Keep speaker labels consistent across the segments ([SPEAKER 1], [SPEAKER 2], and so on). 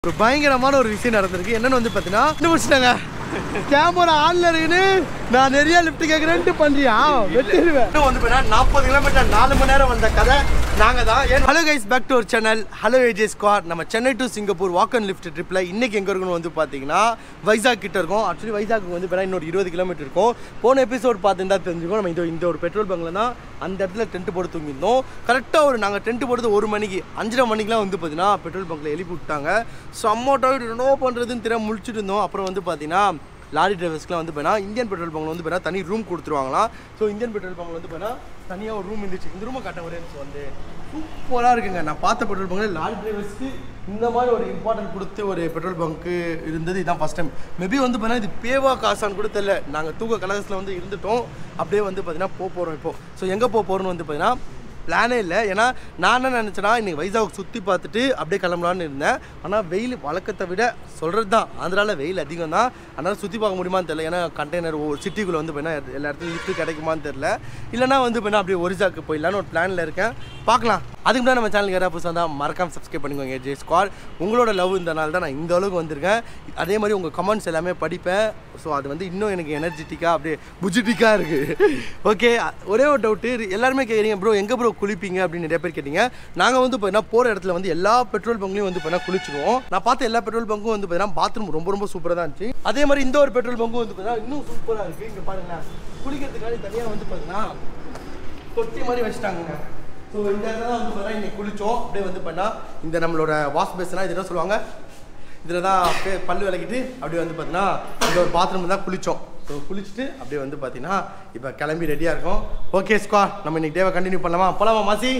[SPEAKER 1] ஒரு பயங்கரமான ஒரு விஷயம் நடந்திருக்கு என்னன்னு வந்து பார்த்தீங்கன்னா கண்டுபிடிச்சிட்டாங்க கேமரா ஆன்ல இருக்குன்னு நான் நிறைய லிஃப்ட் கேட்குறேன்ட்டு பண்றியா வெட்டிடுவேன் இன்னும் வந்து பார்த்தீங்கன்னா நாற்பது கிலோமீட்டர் நாலு மணி நேரம் வந்த கதை நாங்கள் தான் ஹலோ கைஸ் பேக் டு ஒரு சேனல் ஹலோ ஏஜே ஸ்குவாட் நம்ம Chennai to Singapore walk and lift ட்ரிப்பில் இன்னைக்கு எங்கே இருக்கணும் வந்து பார்த்தீங்கன்னா வைசாக் கிட்ட இருக்கும் ஆக்சுவலி வைசாக்கு வந்து பார்த்தீங்கன்னா இன்னொரு இருபது கிலோமீட்டர் இருக்கும் போன எபிசோட் பார்த்துருந்தா தெரிஞ்சுக்கோ நம்ம இந்த இந்த ஒரு பெட்ரோல் பங்கில் தான் அந்த இடத்துல டென்ட் போட்டு தூங்கியிருந்தோம் கரெக்டாக ஒரு நாங்கள் டென்ட் போடுறது ஒரு மணிக்கு அஞ்சரை மணிக்கெலாம் வந்து பார்த்தீங்கன்னா பெட்ரோல் பங்கில் எழுப்பி விட்டாங்க செம்ம டவுட் என்ன பண்ணுறதுன்னு தெரியாம முழிச்சிட்டு இருந்தோம் அப்புறம் வந்து பார்த்தீங்கன்னா லாரி டிரைவர்ஸ்க்குலாம் வந்து பார்த்தீங்கன்னா இந்தியன் பெட்ரோல் பங்கில் வந்து பார்த்தீங்கன்னா தனி ரூம் கொடுத்துருவாங்களாம் ஸோ இந்தியன் பெட்ரோல் பங்கில் வந்து பார்த்தீங்கன்னா தனியாக ஒரு ரூம் இருந்துச்சு இந்த ரூமை காட்ட ஒரே நிமிஷம் வந்து சூப்பராக இருக்குங்க நான் பார்த்த பெட்ரோல் பங்கில் லாரி டிரைவர்ஸ்க்கு இந்த மாதிரி ஒரு இம்பார்ட்டன்ட் கொடுத்து ஒரு பெட்ரோல் பங்க்கு இருந்தது இதுதான் ஃபஸ்ட் டைம் மேபி வந்து பார்த்தீங்கன்னா இது பேவா காசான்னு கூட தெரியல நாங்கள் தூக்க கலகத்தில் வந்து இருந்துட்டோம் அப்படியே வந்து பார்த்தீங்கன்னா போக போகிறோம் இப்போ ஸோ எங்கே போக போகிறோம்னு வந்து பார்த்தீங்கன்னா பிளானே இல்லை ஏன்னா நான் என்ன நினச்சேன்னா இன்னைக்கு வைசாக் சுற்றி பார்த்துட்டு அப்படியே கிளம்பலான்னு இருந்தேன் ஆனால் வெயில் வழக்கத்தை விட சொல்கிறது தான் ஆந்திராவில் வெயில் அதிகம் தான் அதனால் சுற்றி பார்க்க முடியுமான்னு தெரியல ஏன்னா கண்டெய்னர் ஒரு சிட்டிக்குள்ளே வந்து போயினா எல்லா இடத்துலையும் லிஃப்ட் கிடைக்குமான்னு தெரில இல்லைனா வந்து போயினா அப்படியே ஒரிசாக்கு போயிடலான்னு ஒரு பிளானில் இருக்கேன் பார்க்கலாம் அதுக்கு முன்னாடி நம்ம சேனலுக்கு யாராவது புதுசாக தான் மறக்காம சப்ஸ்கிரைப் பண்ணிக்கோங்க ஜே ஸ்குவாட் உங்களோட லவ் இந்த நாள் தான் நான் இந்த அளவுக்கு வந்திருக்கேன் அதே மாதிரி உங்கள் கமெண்ட்ஸ் எல்லாமே படிப்பேன் ஸோ அது வந்து இன்னும் எனக்கு எனர்ஜெட்டிக்காக அப்படியே புஜிட்டிக்காக இருக்குது ஓகே ஒரே ஒரு டவுட்டு எல்லாருமே கேட்குறீங்க ப்ரோ எங்கே ப்ரோ குளிப்பீங்க அப்படின்னு நிறைய பேர் கேட்டீங்க நாங்கள் வந்து பார்த்தீங்கன்னா போகிற இடத்துல வந்து எல்லா பெட்ரோல் பங்க்லையும் வந்து பார்த்தீங்கன்னா குளிச்சுக்குவோம் நான் பார்த்த எல்லா பெட்ரோல் பங்கும் வந்து பார்த்தீங்கன்னா பாத்ரூம் ரொம்ப ரொம்ப சூப்பராக தான் இருந்துச்சு அதே மாதிரி இந்த ஒரு பெட்ரோல் பங்கும் வந்து பார்த்தீங்கன்னா இன்னும் சூப்பராக இருக்குது இங்கே பாருங்களேன் குளிக்கிறதுக்காண்டி தனியாக வந்து பார்த்தீங்கன்னா தொட்டி மாதிரி வச்சுட்டாங்க ஸோ இந்த இடத்துல தான் வந்து பார்த்தீங்கன்னா இன்னைக்கு குளிச்சோம் அப்படியே வந்து பண்ணா இந்த நம்மளோட வாஷ் பேஸ்லாம் இது என்ன சொல்லுவாங்க இதில் தான் பே- பல்லு விளக்கிட்டு அப்படியே வந்து பார்த்தீங்கன்னா இந்த ஒரு பாத்ரூம் தான் குளித்தோம் ஸோ குளிச்சுட்டு அப்படியே வந்து பார்த்தீங்கன்னா இப்போ கிளம்பி ரெடியாக இருக்கோம் ஓகே ஸ்குவா நம்ம இன்னைக்கு டேவை கண்டினியூ பண்ணலாமா போலாமா மாசி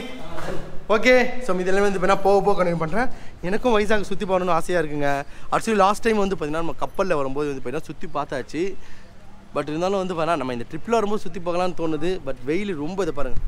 [SPEAKER 1] ஓகே ஸோ இது எல்லாமே வந்து பார்த்தீங்கன்னா போக போக கண்டினியூ பண்ணுறேன் எனக்கும் வைசாக் சுற்றி போகணும்னு ஆசையாக இருக்குங்க ஆக்சுவலி லாஸ்ட் டைம் வந்து பார்த்தீங்கன்னா நம்ம கப்பலில் வரும்போது வந்து பார்த்தீங்கன்னா சுற்றி பார்த்தாச்சு பட் இருந்தாலும் வந்து பார்த்தா நம்ம இந்த ட்ரிப்பில் வரும்போது சுற்றி போகலான்னு தோணுது பட் வெயில் ரொம்ப இதை பாருங்கள்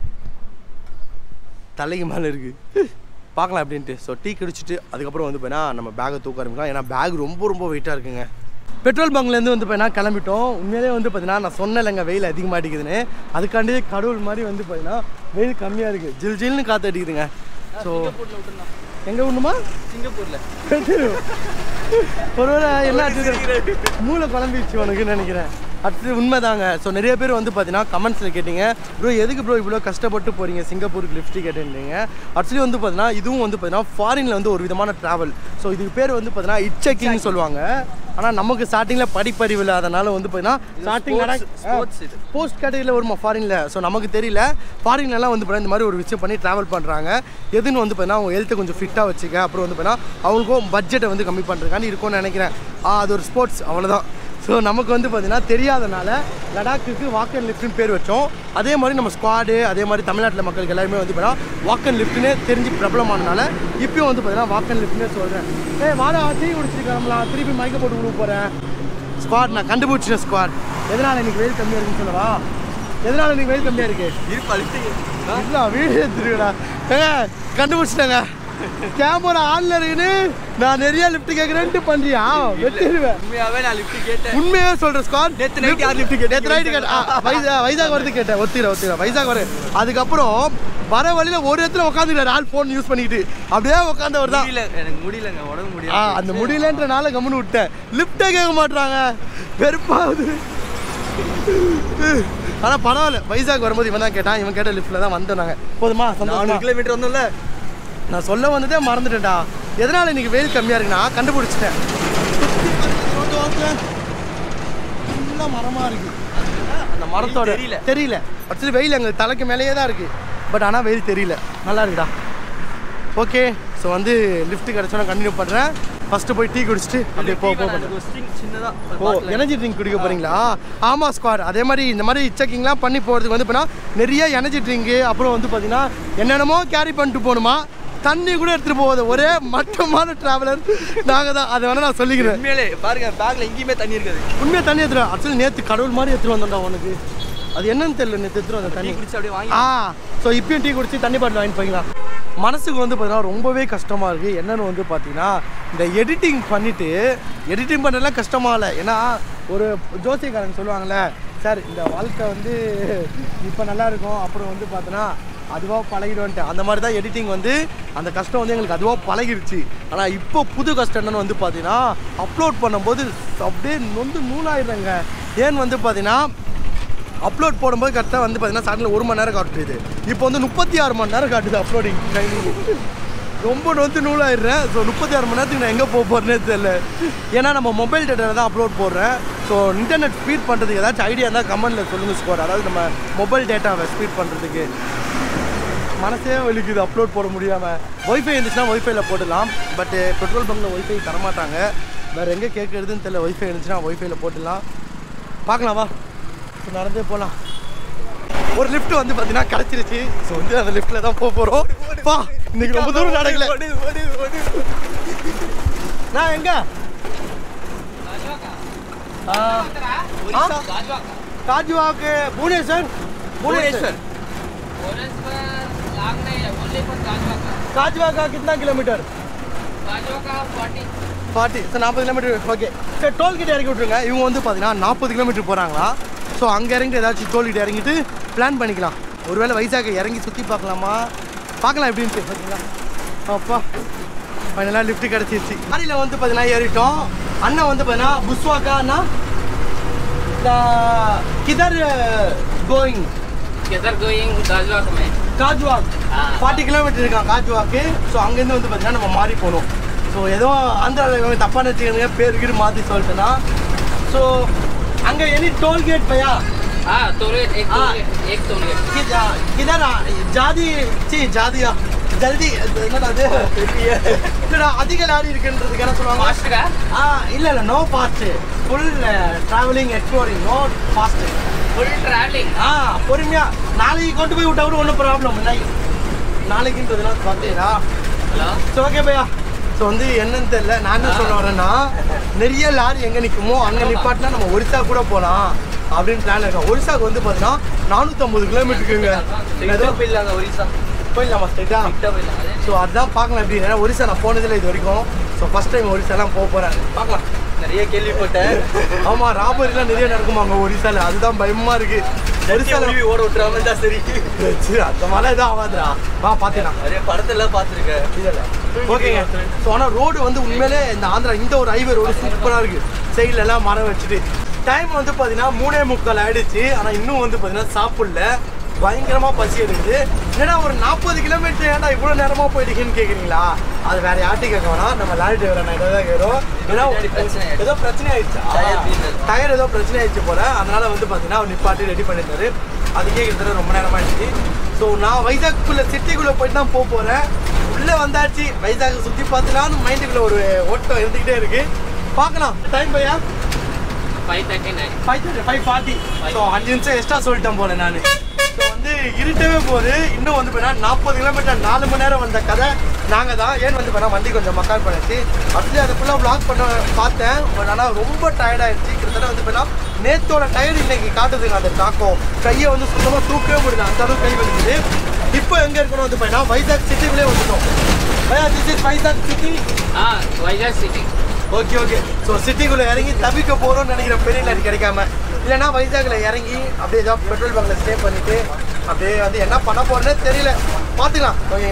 [SPEAKER 1] தலைக்கு மேலே இருக்குது பார்க்கலாம் அப்படின்ட்டு ஸோ டீ குடிச்சிட்டு அதுக்கப்புறம் வந்து போனா நம்ம பேக்கை தூக்க ஆரம்பிக்கலாம் ஏன்னா பேக் ரொம்ப ரொம்ப வெயிட்டாக இருக்குங்க பெட்ரோல் பங்க்லேருந்து வந்து பார்த்தீங்கன்னா கிளம்பிட்டோம் உண்மையிலே வந்து பார்த்தீங்கன்னா நான் சொன்னலைங்க வெயில் அதிகமாக அடிக்குதுன்னு அதுக்காண்டி கடவுள் மாதிரி வந்து பார்த்தீங்கன்னா வெயில் கம்மியாக இருக்குது ஜில் ஜில்னு காற்று அடிக்குதுங்க ஸோ எங்கே விடணுமா
[SPEAKER 2] சிங்கப்பூர்ல
[SPEAKER 1] ஒருவேளை என்ன ஆச்சு மூளை குழம்பிடுச்சு உனக்குன்னு நினைக்கிறேன் அடுத்து உண்மைதாங்க ஸோ நிறைய பேர் வந்து பார்த்தீங்கன்னா கமெண்ட்ஸில் கேட்டீங்க ப்ரோ எதுக்கு ப்ரோ இவ்வளோ கஷ்டப்பட்டு போகிறீங்க சிங்கப்பூருக்கு லிஃப்ட் கேட்டுன்றீங்க ஆக்சுவலி வந்து பார்த்தீங்கன்னா இதுவும் வந்து பார்த்தீங்கன்னா ஃபாரினில் வந்து ஒரு விதமான ட்ராவல் ஸோ இதுக்கு பேர் வந்து பார்த்தீங்கன்னா இட்செக்கிங்னு சொல்லுவாங்க ஆனால் நமக்கு ஸ்டார்டிங்கில் படிப்பறிவு இல்லாதனால வந்து பார்த்தீங்கன்னா ஸ்டார்டிங்
[SPEAKER 2] sports இது.
[SPEAKER 1] போஸ்ட் கேட்டகரியில் வருமா ஃபாரினில் ஸோ நமக்கு தெரியல ஃபாரின்லலாம் வந்து பார்த்தீங்கன்னா இந்த மாதிரி ஒரு விஷயம் பண்ணி ட்ராவல் பண்ணுறாங்க எதுன்னு வந்து பார்த்தீங்கன்னா அவங்க ஹெல்த்தை கொஞ்சம் ஃபிட்டாக வச்சுக்க அப்புறம் வந்து பார்த்தீங்கன்னா அவங்களுக்கும் பட்ஜெட்டை வந்து கம்மி பண்ணுறதுக்காண்டி இருக்கும்னு நினைக்கிறேன் ஆ, அது ஒரு ஸ்போர்ட்ஸ் அவ்வளோதான் ஸோ நமக்கு வந்து பார்த்தீங்கன்னா தெரியாதனால லடாக்குக்கு வாக் அண்ட் லிஃப்ட்னு பேர் வச்சோம் அதே மாதிரி நம்ம ஸ்குவாடு அதே மாதிரி தமிழ்நாட்டில் மக்களுக்கு எல்லாருமே வந்து பார்த்தீங்கன்னா வாக் அண்ட் லிஃப்ட்னு தெரிஞ்சு பிரபலமானனால இப்பயும் வந்து பார்த்தீங்கன்னா வாக் அண்ட் லிஃப்ட்னே சொல்கிறேன் ஏய் வாடா டீ குடிச்சிருக்கலாம் திருப்பி மயக்க போட்டு கொடுக்க போகிறேன் ஸ்குவாட் நான் கண்டுபிடிச்சிட்டேன் ஸ்குவாட் எதனால் இன்னைக்கு வெயில் கம்மியாக இருக்குன்னு சொல்லவா எதனால் இன்னைக்கு வெயில் கம்மியாக இருக்கு
[SPEAKER 2] இருப்பா லிஃப்ட்
[SPEAKER 1] இல்லை வீடியோ எடுத்துருக்கடா ஏங்க கண்டுபிடிச்சிட்டேங்க கேமரா ஆன்ல இருக்குன்னு நான் நிறைய லிஃப்ட் கேட்குறேன்ட்டு பண்றியா வெட்டிடுவேன்
[SPEAKER 2] உண்மையாவே நான் லிஃப்ட் கேட்டேன்
[SPEAKER 1] உண்மையாவே சொல்றேன் ஸ்காட்
[SPEAKER 2] நேத்து night யார் lift கேட்டா?
[SPEAKER 1] நேத்து நைட் கேட்டேன் வைசா வைசாக் வரது கேட்டேன் ஒத்திர ஒத்திர வைசாக் வர அதுக்கப்புறம் வர வழியில ஒரு இடத்துல உட்காந்துக்கிறார் ஆள் ஃபோன் யூஸ் பண்ணிக்கிட்டு அப்படியே உட்காந்தவர் தான்
[SPEAKER 2] முடியல எனக்கு முடியலங்க உடம்பு
[SPEAKER 1] ஆ
[SPEAKER 2] முடியல
[SPEAKER 1] அந்த முடியலன்றனால கம்முன்னு விட்டேன் லிஃப்டே கேட்க மாட்றாங்க வெறுப்பாகுது ஆனா பரவாயில்ல வைசாக் வரும்போது இவன் தான் கேட்டான் இவன் கேட்ட லிஃப்ட்ல தான் வந்தோம் நாங்க போதுமா சந்தோஷமா
[SPEAKER 2] நானூறு கிலோமீட்டர் வந்தோம்ல
[SPEAKER 1] நான் சொல்ல வந்ததே மறந்துட்டேன்டா எதனால இன்னைக்கு வெயில் கம்மியா இருக்குன்னா கண்டுபிடிச்சிட்டேன் ஃபுல்லாக மரமா இருக்கு அந்த மரத்தோட
[SPEAKER 2] தெரியல.
[SPEAKER 1] தெரியல ஆக்சுவலி வெயில் எங்களுக்கு தலைக்கு மேலேயே தான் இருக்கு பட் ஆனால் வெயில் தெரியல நல்லா இருக்குடா ஓகே ஸோ வந்து லிஃப்ட் கிடச்சோன்னா கண்டினியூ பண்ணுறேன் ஃபஸ்ட்டு போய் டீ குடிச்சிட்டு அப்படியே போ போ
[SPEAKER 2] எனக்கு ஒரு string சின்னதா ஒரு
[SPEAKER 1] ஓ
[SPEAKER 2] bottle.
[SPEAKER 1] எனர்ஜி ட்ரிங்க் குடிக்க போறீங்களா ஆமாம் ஸ்குவாட் அதே மாதிரி இந்த மாதிரி செக்கிங்லாம் பண்ணி போகிறதுக்கு வந்து பார்த்தீங்கன்னா நிறைய எனர்ஜி ட்ரிங்க்கு அப்புறம் வந்து பார்த்தீங்கன்னா என்னென்னமோ கேரி பண்ணிட்டு போகணுமா தண்ணி கூட எடுத்துகிட்டு போகாது ஒரே மட்டமான ட்ராவலர் நாங்கள் தான் அதை வேணால் நான் சொல்லிக்கிறேன்
[SPEAKER 2] உண்மையிலே பாருங்க பேக்ல எங்கேயுமே தண்ணி இருக்காது
[SPEAKER 1] உண்மையாக தண்ணி எடுத்துருவேன் ஆக்சுவலி நேற்று கடவுள் மாதிரி எடுத்துகிட்டு வந்தோம்டா உனக்கு அது என்னன்னு தெரியல நேற்று எடுத்துகிட்டு வந்த
[SPEAKER 2] டீ
[SPEAKER 1] தண்ணி
[SPEAKER 2] குடிச்சு அப்படியே வாங்கி
[SPEAKER 1] ஆ ஸோ இப்பயும் டீ குடிச்சு தண்ணி பாட்டில் வாங்கிட்டு போய்க்கலாம் மனசுக்கு வந்து பார்த்தீங்கன்னா ரொம்பவே கஷ்டமாக இருக்குது என்னன்னு வந்து பார்த்தீங்கன்னா இந்த எடிட்டிங் பண்ணிவிட்டு எடிட்டிங் பண்ணுறதுலாம் கஷ்டமாக இல்லை ஏன்னா ஒரு ஜோசியக்காரங்க சொல்லுவாங்கள்ல சார் இந்த வாழ்க்கை வந்து இப்போ நல்லா இருக்கும் அப்புறம் வந்து பார்த்தோன்னா அதுவாக பழகிடுவேன்ட்டு அந்த மாதிரி தான் எடிட்டிங் வந்து அந்த கஷ்டம் வந்து எங்களுக்கு அதுவாக பழகிடுச்சு ஆனால் இப்போ புது கஷ்டம் என்னன்னு வந்து பார்த்தீங்கன்னா அப்லோட் பண்ணும்போது அப்படியே நொந்து நூலாயிடுறேங்க ஏன்னு வந்து பார்த்தீங்கன்னா அப்லோட் போடும்போது கரெக்டாக வந்து பார்த்தீங்கன்னா சாட்டில் ஒரு மணி நேரம் காட்டுது இப்போ வந்து முப்பத்தி ஆறு மணி நேரம் காட்டுது அப்லோடிங் டைமிங் ரொம்ப நொந்து நூலாயிடுறேன் ஸோ முப்பத்தி ஆறு மணி நேரத்துக்கு நான் எங்கே போக போகிறேனே தெரியல ஏன்னா நம்ம மொபைல் டேட்டாவில் தான் அப்லோட் போடுறேன் ஸோ இன்டர்நெட் ஸ்பீட் பண்ணுறதுக்கு ஏதாச்சும் ஐடியா இருந்தால் கமெண்ட்டில் சொல்லுங்கள் ஸ்கோர் அதாவது நம்ம மொபைல் டேட்டாவை ஸ்பீட் பண்ணுறதுக்கு மனசே வலிக்குது அப்லோட் போட முடியாமல் ஒய்ஃபை இருந்துச்சுன்னா ஒய்ஃபைல போடலாம் பட்டு பெட்ரோல் பங்கில் ஒய்ஃபை தரமாட்டாங்க வேறு எங்கே கேட்குறதுன்னு தெரியல ஒய்ஃபை இருந்துச்சுன்னா ஒய்ஃபைல போட்டுடலாம் பார்க்கலாம் வா ஸோ நடந்தே போகலாம் ஒரு லிஃப்ட் வந்து பார்த்தீங்கன்னா கிடச்சிருச்சு ஸோ வந்து அந்த லிஃப்ட்டில் தான் போக போகிறோம் பா இன்னைக்கு ரொம்ப தூரம் நடக்கல நான் எங்க ஆ, ஆ? காஜுவாக்கு புவனேஸ்வர் புவனேஸ்வர்
[SPEAKER 3] ओरेंज पर लाग नहीं है ओनली पर गाजवा का
[SPEAKER 1] காஜுவா का कितना किलोमीटर
[SPEAKER 3] गाजवा का फोर्टी
[SPEAKER 1] ஃபார்ட்டி ஸோ நாற்பது கிலோமீட்டர் ஓகே சரி டோல்கேட் இறக்கி விட்ருங்க இவங்க வந்து பார்த்தீங்கன்னா நாற்பது கிலோமீட்டர் போகிறாங்களா ஸோ அங்கே இறங்கிட்டு ஏதாச்சும் டோல்கேட் இறங்கிட்டு பிளான் பண்ணிக்கலாம் ஒருவேளை வைசாக இறங்கி சுற்றி பார்க்கலாமா பார்க்கலாம் எப்படின்ட்டு ஓகேங்களா அப்பா ஃபைனலாக லிஃப்ட் கிடச்சிருச்சு லாரியில் வந்து பார்த்தீங்கன்னா ஏறிட்டோம் அண்ணன் வந்து பார்த்தீங்கன்னா புஸ்வாக்கா அண்ணா கிதர் கோயிங்
[SPEAKER 3] किधर गोइंग गाजवा में
[SPEAKER 1] காஜ்வாக்
[SPEAKER 3] ஆ.
[SPEAKER 1] ஃபார்ட்டி கிலோமீட்டர் இருக்கான் காஜ்வாக்கு ஸோ அங்கேருந்து வந்து பார்த்தீங்கன்னா நம்ம மாறி போகணும் ஸோ ஏதோ ஆந்திராவில் தப்பான வச்சுக்கணுங்க பேர் கீடு மாற்றி சொல்லிட்டேன்னா ஸோ அங்கே எனி டோல்கேட் பையா
[SPEAKER 3] हाँ टोलगेट एक
[SPEAKER 1] हाँ।
[SPEAKER 3] टोलगेट एक टोलगेट
[SPEAKER 1] கித- கிதரா ஜாதி சி ஜாதியா ஜல்தி அது என்னடா அது இல்லடா அதிக லாரி இருக்குன்றதுக்கு என்ன சொல்லுவாங்க
[SPEAKER 3] फास्ट का
[SPEAKER 1] ஆ இல்லை இல்லை no fast full travelling exploring no fast
[SPEAKER 3] full travelling
[SPEAKER 1] ஆ பொறுமையா நாளைக்கு கொண்டு போய் விட்டா கூட ஒன்றும் ப்ராப்ளம் இல்லை நாளைக்குன்றதுலாம் பார்த்தீங்களா
[SPEAKER 3] हेलो
[SPEAKER 1] ஸோ ஓகே பையா ஸோ வந்து என்னன்னு தெரியல நான் என்ன சொல்ல வரேன்னா நிறைய லாரி எங்கே நிற்குமோ அங்கே நிப்பாட்டினா நம்ம ஒரிசா கூட போகலாம் அப்படின்னு பிளான் இருக்கோம் ஒரிசாக்கு வந்து பார்த்தீங்கன்னா நானூற்றம்பது கிலோமீட்டருக்குங்க ஏதோ
[SPEAKER 2] போயிடலாங்க ஒரிசா
[SPEAKER 1] போயிடலாமா ஸ்ட்ரைட்டா
[SPEAKER 2] கிட்ட போயிடலாம்
[SPEAKER 1] ஸோ அதுதான் பார்க்கலாம் எப்படி ஏன்னா ஒரிசா நான் போனதில்லை இது வரைக்கும் ஸோ ஃபஸ்ட் டைம் ஒரிசாலாம் போக போகிறேன் பார்க்கலாம்
[SPEAKER 2] நிறைய கேள்விப்பட்டேன்
[SPEAKER 1] ஆமா ராபரிலாம் நிறைய நடக்குமா அங்கே ஒரிசால அதுதான் பயமா இருக்கு ஒரிசால
[SPEAKER 2] ஒரிசால ஓட விட்டுறாம இருந்தா சரி
[SPEAKER 1] சரி, அந்த மாதிரி எதுவும் ஆகாதுடா வா பார்த்துக்கலாம்
[SPEAKER 2] நிறைய படத்தெல்லாம் பார்த்துருக்கேன்
[SPEAKER 1] இல்ல ஓகேங்க ஸோ ஆனால் ரோடு வந்து உண்மையிலே இந்த ஆந்திரா இந்த ஒரு ஹைவே ரோடு சூப்பராக இருக்குது சைடில் எல்லாம் மரம் வச்சுட்டு டைம் வந்து பார்த்தீங்கன்னா மூணே முக்கால் ஆயிடுச்சு ஆனால் இன்னும் வந்து பார்த்தீங்கன்னா சாப்பிடல பயங்கரமாக பசி எடுக்குது ஏன்னா ஒரு நாற்பது கிலோமீட்டர் ஏன்டா இவ்வளோ நேரமாக போயிட்டீங்கன்னு கேட்குறீங்களா அது வேற யார்ட்டையும் கேட்க வேணாம் நம்ம லாரி டிரைவர் நான் தான் கேட்குறோம் ஏன்னா
[SPEAKER 2] பின்னாடி பிரச்சனை ஆயிடுச்சு.
[SPEAKER 1] ஏதோ பிரச்சனை ஆயிடுச்சா
[SPEAKER 2] Tire வீணல்.
[SPEAKER 1] டயர் ஏதோ பிரச்சனை ஆயிடுச்சு போல அதனால வந்து பார்த்தீங்கன்னா அவர் நிப்பாட்டி ரெடி பண்ணியிருந்தாரு அதுக்கே கிட்டத்தட்ட ரொம்ப நேரமா ஆயிடுச்சு ஸோ நான் வைசாக்குள்ள சிட்டிக்குள்ளே போயிட்டு தான் போக போகிறேன் உள்ளே வந்தாச்சு வைசாக் சுற்றி பார்த்துலான்னு மைண்டுக்குள்ள ஒரு ஓட்டம் இருந்துக்கிட்டே இருக்கு பார்க்கலாம் டைம் பையா
[SPEAKER 3] five thirty nine
[SPEAKER 1] five thirty five forty so அஞ்சு நிமிஷம் எக்ஸ்ட்ரா சொல்லிட்டேன் போல நான் ஸோ வந்து இருட்டவே போகுது இன்னும் வந்து போனால் நாற்பது கிலோமீட்டர் நாலு மணி நேரம் வந்த கதை நாங்கள் தான் ஏன் வந்து போனால் வண்டி கொஞ்சம் மக்கால் பண்ணிச்சு அப்படியே அதை ஃபுல்லாக வ்ளாக் பண்ண பார்த்தேன் பட் ஆனால் ரொம்ப டயர்டாயிடுச்சு கிட்டத்தட்ட வந்து போனால் நேத்தோட டயர் இன்னைக்கு காட்டுதுங்க அந்த தாக்கம் கையை வந்து சுத்தமாக தூக்கவே முடியல அந்த அளவுக்கு கை வலிக்குது இப்போ எங்கே இருக்கணும் வந்து போனால் வைசாக் சிட்டிக்குள்ளே வந்துட்டோம் பையா திஸ் இஸ் வைசாக் சிட்டி
[SPEAKER 3] हाँ Vizag city
[SPEAKER 1] okay okay so சிட்டிக்குள்ளே இறங்கி தவிக்க போகிறோம்னு நினைக்கிற பெரிய லாரி கிடைக்காம இல்லைன்னா வைசாக்ல இறங்கி அப்படியே ஏதாவது பெட்ரோல் பங்கில் ஸ்டே பண்ணிட்டு அப்படியே வந்து என்ன பண்ண போறேன்னே தெரியல பார்த்துக்கலாம் ஓகே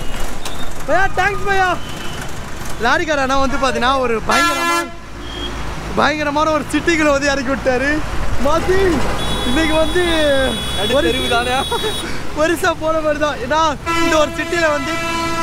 [SPEAKER 1] பையா தேங்க்ஸ் பையா லாரிக்கார அண்ணா வந்து பார்த்தீங்கன்னா ஒரு பயங்கரமான பயங்கரமான ஒரு சிட்டிக்குள்ள வந்து இறக்கி விட்டாரு மாத்தி இன்னைக்கு வந்து ஒரு
[SPEAKER 2] தெருவு தானே
[SPEAKER 1] பெருசா போற மாதிரி தான் ஏன்னா இந்த ஒரு சிட்டில வந்து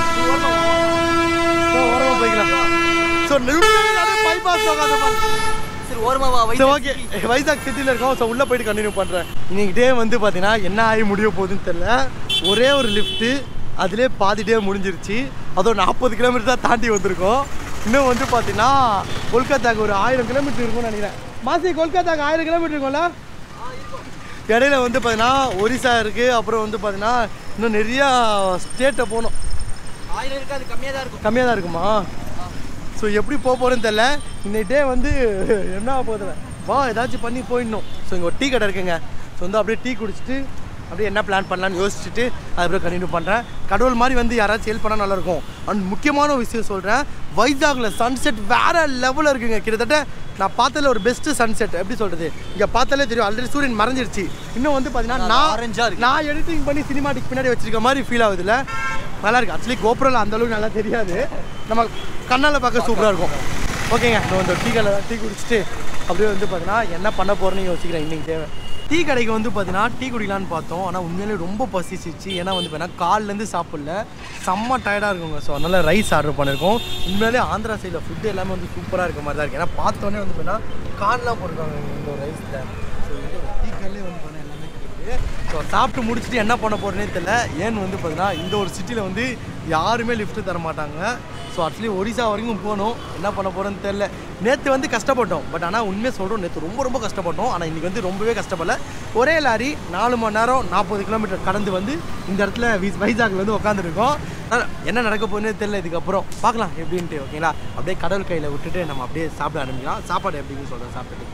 [SPEAKER 1] ஓரமா போய்க்கலாம் ஸோ பைபாஸ் உட்காந்து
[SPEAKER 2] சரி ஓரமாவா
[SPEAKER 1] சரி ஓகே வைசாக் சிட்டியில் இருக்கோம் ஸோ உள்ளே போயிட்டு கண்டினியூ பண்ணுறேன் இன்னைக்கு டே வந்து பார்த்தீங்கன்னா என்ன ஆகி முடிய போகுதுன்னு தெரில ஒரே ஒரு லிஃப்ட்டு அதிலே பாதி டே முடிஞ்சிருச்சு அதுவும் நாற்பது கிலோமீட்டர் தான் தாண்டி வந்திருக்கோம் இன்னும் வந்து பார்த்தீங்கன்னா கொல்கத்தாக்கு ஒரு ஆயிரம் கிலோமீட்டர் இருக்கும்னு நினைக்கிறேன் மாசி கொல்கத்தாக்கு ஆயிரம் கிலோமீட்டர் இருக்கும்ல இடையில வந்து பார்த்தீங்கன்னா ஒரிசா இருக்குது அப்புறம் வந்து பார்த்தீங்கன்னா இன்னும் நிறையா ஸ்டேட்டை போகணும்
[SPEAKER 2] ஆயிரம் இருக்காது கம்மியாக தான் இருக்கும்
[SPEAKER 1] கம்மியாக தான் இருக்குமா ஸோ எப்படி போக போகிறேன்னு தெரில இன்னைக்கு டே வந்து என்ன ஆக போகுது வா ஏதாச்சும் பண்ணி போயிடணும் ஸோ இங்கே ஒரு டீ கடை இருக்குங்க ஸோ வந்து அப்படியே டீ குடிச்சிட்டு அப்படியே என்ன பிளான் பண்ணலாம்னு யோசிச்சுட்டு அதுக்கப்புறம் கண்டினியூ பண்ணுறேன் கடவுள் மாதிரி வந்து யாராச்சும் ஹெல்ப் பண்ணால் நல்லாயிருக்கும் அண்ட் முக்கியமான ஒரு விஷயம் சொல்கிறேன் வைஜாகில் சன்செட் வேறு லெவலில் இருக்குங்க கிட்டத்தட்ட நான் பார்த்ததுல ஒரு பெஸ்ட்டு சன்செட் எப்படி சொல்கிறது இங்கே பார்த்தாலே தெரியும் ஆல்ரெடி சூரியன் மறைஞ்சிருச்சு இன்னும் வந்து பார்த்தீங்கன்னா நான்
[SPEAKER 2] ஆரஞ்சா இருக்கு.
[SPEAKER 1] நான் எடிட்டிங் பண்ணி சினிமாட்டிக் பின்னாடி வச்சிருக்க மாதிரி ஃபீல் ஆகுதுல்ல நல்லா இருக்கு ஆக்சுவலி கோபுரில் அந்த அளவுக்கு நல்லா தெரியாது நம்ம கண்ணால் பார்க்க சூப்பராக இருக்கும் ஓகேங்க நான் இந்த டீ கடையில் டீ குடிச்சிட்டு அப்படியே வந்து பார்த்தீங்கன்னா என்ன பண்ண போகிறேன்னு யோசிக்கிறேன் இன்னைக்கு தேவை டீ கடைக்கு வந்து பார்த்தீங்கன்னா டீ குடிக்கலான்னு பார்த்தோம் ஆனால் உண்மையிலே ரொம்ப பசிச்சிச்சு ஏன்னா வந்து பார்த்தீங்கன்னா கால்லேருந்து சாப்பிடல செம்ம டயர்டாக இருக்குங்க ஸோ அதனால் ரைஸ் ஆர்டர் பண்ணியிருக்கோம் உண்மையிலே ஆந்திரா சைடில் ஃபுட்டு எல்லாமே வந்து சூப்பராக இருக்க மாதிரி தான் இருக்குது ஏன்னா பார்த்தோன்னே வந்து பார்த்தீங்கன்னா கால்லாம் போட்டிருக்காங்க இந்த ஒரு ரைஸில் ஸோ இந்த டீ கடையிலே வந்து பார்த்தீங்கன்னா எல்லாமே கிடைக்குது ஸோ சாப்பிட்டு முடிச்சுட்டு என்ன பண்ண போகிறேனே தெரியல ஏன்னு வந்து பார்த்தீங்கன்னா இந்த ஒரு சிட்டியில் வந்து யாருமே லிஃப்ட் தர மாட்டாங்க ஸோ ஆக்சுவலி ஒரிசா வரைக்கும் போகணும் என்ன பண்ண போகிறோன்னு தெரில நேற்று வந்து கஷ்டப்பட்டோம் பட் ஆனால் உண்மையாக சொல்கிறோம் நேற்று ரொம்ப ரொம்ப கஷ்டப்பட்டோம் ஆனால் இன்றைக்கி வந்து ரொம்பவே கஷ்டப்படல ஒரே லாரி நாலு மணி நேரம் நாற்பது கிலோமீட்டர் கடந்து வந்து இந்த இடத்துல வி- வைஜாக்ல வந்து உட்காந்துருக்கோம் என்ன நடக்க போகுதுன்னே தெரியல இதுக்கப்புறம் பார்க்கலாம் எப்படின்ட்டு ஓகேங்களா அப்படியே கடல் கையில் விட்டுட்டு நம்ம அப்படியே சாப்பிட ஆரம்பிக்கலாம் சாப்பாடு எப்படின்னு சொல்கிறேன் சாப்பிட்டுட்டு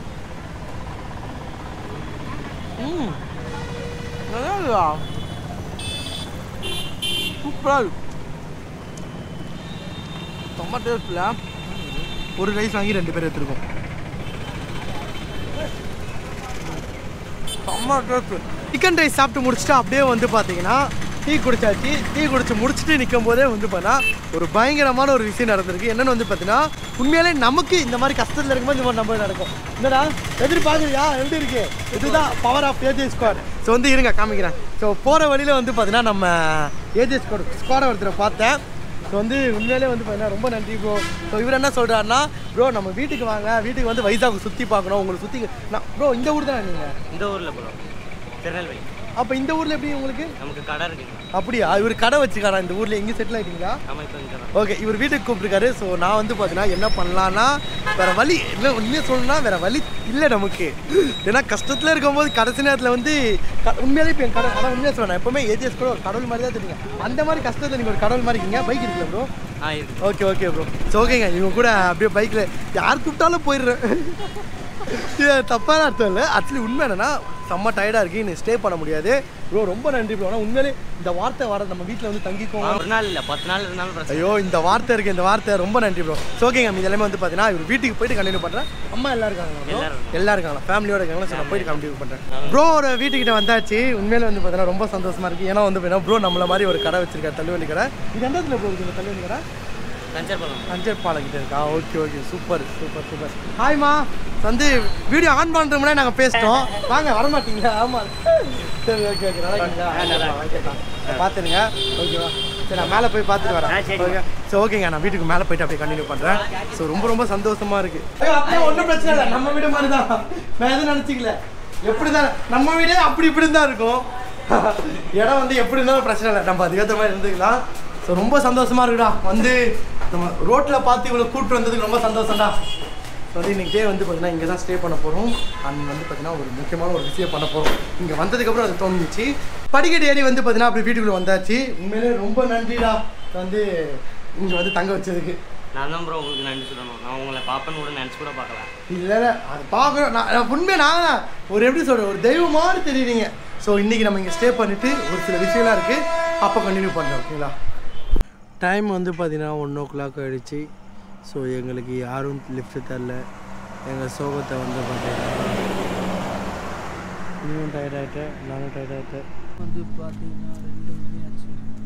[SPEAKER 1] ம் நல்லா இருக்கா சூப்பராக இருக்கு ரொம்ப டேஸ்ட்டில் ஒரு ரைஸ் வாங்கி ரெண்டு பேர் எடுத்துருக்கோம் செம்ம டேஸ்ட்டு சிக்கன் ரைஸ் சாப்பிட்டு முடிச்சுட்டு அப்படியே வந்து பார்த்தீங்கன்னா டீ குடிச்சாச்சு டீ குடிச்சு முடிச்சுட்டு நிற்கும் போதே வந்து பார்த்தா ஒரு பயங்கரமான ஒரு விஷயம் நடந்திருக்கு என்னென்னு வந்து பார்த்தீங்கன்னா உண்மையிலே நமக்கு இந்த மாதிரி கஷ்டத்தில் இருக்கும்போது இந்த மாதிரி நம்ம நடக்கும் என்னடா எதிர்பார்க்குறியா எப்படி இருக்கு இதுதான் power of AJ squad so வந்து இருங்க காமிக்கிறேன் ஸோ போகிற வழியில் வந்து பார்த்தீங்கன்னா நம்ம ஏஜே ஸ்குவாட் ஸ்குவாடை ஒருத்தரை பார்த்தேன் ஸோ வந்து உண்மையிலே வந்து பார்த்தீங்கன்னா ரொம்ப நன்றி ப்ரோ ஸோ இவர் என்ன சொல்கிறாருன்னா ப்ரோ நம்ம வீட்டுக்கு வாங்க வீட்டுக்கு வந்து வைசாக் சுற்றி பார்க்கணும் உங்களை சுற்றி நான் ப்ரோ இந்த ஊர் தானே நீங்கள்
[SPEAKER 2] இந்த ஊரில் ப்ரோ திருநெல்வேலி
[SPEAKER 1] அப்போ இந்த ஊரில் எப்படி உங்களுக்கு
[SPEAKER 2] நமக்கு கடை இருக்குங்க
[SPEAKER 1] அப்படியா இவர் கடை வச்சுக்காரா இந்த ஊரில் எங்கேயும் செட்டில் ஆகிட்டீங்களா
[SPEAKER 2] நம்ம இப்போ இங்கே தான்
[SPEAKER 1] ஓகே இவர் வீட்டுக்கு கூப்பிட்டுருக்காரு ஸோ நான் வந்து பார்த்தீங்கன்னா என்ன பண்ணலான்னா வேற வழி இல்லை உண்மையாக சொல்லணும்னா வேற வழி இல்லை நமக்கு ஏன்னா கஷ்டத்தில் இருக்கும்போது கடைசி நேரத்தில் வந்து க- உண்மையாலே இப்போ என் கடை கடை உண்மையாக சொல்றேன் நான் எப்பவுமே ஏஜிஎஸ் கூட ஒரு கடவுள் மாதிரி தான் தெரியுங்க அந்த மாதிரி கஷ்டத்தில் நீங்கள் ஒரு கடவுள் மாதிரி இருக்கீங்க பைக் இருக்குல்ல ப்ரோ
[SPEAKER 2] ஆ இருக்கு
[SPEAKER 1] ஓகே ஓகே ப்ரோ ஸோ ஓகேங்க இவங்க கூட அப்படியே பைக்கில் யார் கூப்பிட்டாலும் போயிடுறேன் இது தப்பான அர்த்தம் இல்லை ஆக்சுவலி உண்மை என்னன்னா செம்ம டயர்டாக இருக்கு இன்னும் ஸ்டே பண்ண முடியாது ப்ரோ ரொம்ப நன்றி ப்ரோ ஆனால் உண்மையிலே இந்த வார்த்தை வர நம்ம வீட்டில் வந்து தங்கிக்கோங்க
[SPEAKER 2] ஒரு நாள் இல்லை பத்து நாள் இருந்தாலும் பிரச்சனை
[SPEAKER 1] ஐயோ இந்த வார்த்தை இருக்கு இந்த வார்த்தை ரொம்ப நன்றி ப்ரோ ஸோ ஓகேங்க மீது எல்லாமே வந்து பார்த்தீங்கன்னா இவர் வீட்டுக்கு போயிட்டு கண்டினியூ பண்ணுறேன் அம்மா எல்லாம் இருக்காங்க bro?
[SPEAKER 2] எல்லாரும்.
[SPEAKER 1] எல்லாம் இருக்காங்களா ஃபேமிலியோட இருக்காங்களா சரி நான் போயிட்டு கண்டினியூ பண்ணுறேன் ப்ரோ ஒரு வீட்டுக்கிட்ட வந்தாச்சு உண்மையில வந்து பார்த்தீங்கன்னா ரொம்ப சந்தோஷமா இருக்கு ஏன்னா வந்து பார்த்தீங்கன்னா ப்ரோ நம்மள மாதிரி ஒரு கடை வச்சிருக்காரு தள்ளுவண்டி கடை இது எந்த இடத்துல ப்ரோ இருக்கு இந்த தள்ளுவண்டி கடை
[SPEAKER 2] கஞ்சர் பண்ணலாம்
[SPEAKER 1] அஞ்சர் பாலம் கிட்ட இருக்கா okay okay super super super ஹாய்மா வந்து வீடியோ ஆன் பண்ணுற முன்னாடி நாங்கள் பேசிட்டோம் வாங்க வர மாட்டீங்களா ஆமாம் சரி ஓகே ஓகே நல்லா இருக்கீங்களா பார்த்துருங்க ஓகேவா சரி நான் மேலே போய் பார்த்துட்டு வரேன் ஓகே ஸோ ஓகேங்க நான் வீட்டுக்கு மேலே போயிட்டு அப்படியே கண்டினியூ பண்ணுறேன் ஸோ ரொம்ப ரொம்ப சந்தோஷமா இருக்கு அப்படியே ஒன்றும் பிரச்சனை இல்லை நம்ம வீடு மாதிரி தான் நான் எதுவும் நினச்சிக்கல எப்படி தான் நம்ம வீடே அப்படி இப்படி தான் இருக்கும் இடம் வந்து எப்படி இருந்தாலும் பிரச்சனை இல்லை நம்ம அதுக்கேற்ற மாதிரி இருந்துக்கலாம் ஸோ ரொம்ப சந்தோஷமா இருக்குடா வந்து நம்ம ரோட்டில் பார்த்து இவ்வளோ கூப்பிட்டு வந்ததுக்கு ரொம்ப சந்தோஷம்டா ஸோ வந்து இன்னைக்கு டே வந்து பார்த்தீங்கன்னா இங்கே தான் ஸ்டே பண்ண போகிறோம் அண்ட் வந்து பார்த்தீங்கன்னா ஒரு முக்கியமான ஒரு விஷயம் பண்ண போகிறோம் இங்கே வந்ததுக்கப்புறம் அது தோணுச்சு படிக்கட்டு ஏறி வந்து பார்த்தீங்கன்னா அப்படி வீட்டுக்குள்ளே வந்தாச்சு உண்மையிலே ரொம்ப நன்றிடா வந்து இங்கே வந்து தங்க வச்சதுக்கு
[SPEAKER 2] நான் தான் ப்ரோ உங்களுக்கு நன்றி சொல்லணும் நான் உங்களை பார்ப்பேன்னு கூட நினச்சி கூட பார்க்கல
[SPEAKER 1] இல்லை இல்லை அது பார்க்கணும் நான் நான் உண்மையாக நான் ஒரு எப்படி சொல்கிறேன் ஒரு தெய்வம் மாதிரி தெரியுறீங்க ஸோ இன்றைக்கி நம்ம இங்கே ஸ்டே பண்ணிவிட்டு ஒரு சில விஷயம்லாம் இருக்குது அப்போ கண்டினியூ பண்ணுறோம் ஓகேங்களா டைம் வந்து பார்த்தீங்கன்னா ஒன் ஓ கிளாக் ஆகிடுச்சு ஸோ எங்களுக்கு யாரும் லிஃப்ட் தரல எங்கள் சோகத்தை வந்து பார்த்தீங்கன்னா நீயும் டயர்ட் ஆகிட்டேன் நானும் டயர்ட் ஆகிட்டேன்
[SPEAKER 3] வந்து பார்த்தீங்கன்னா ரெண்டு மணி ஆச்சு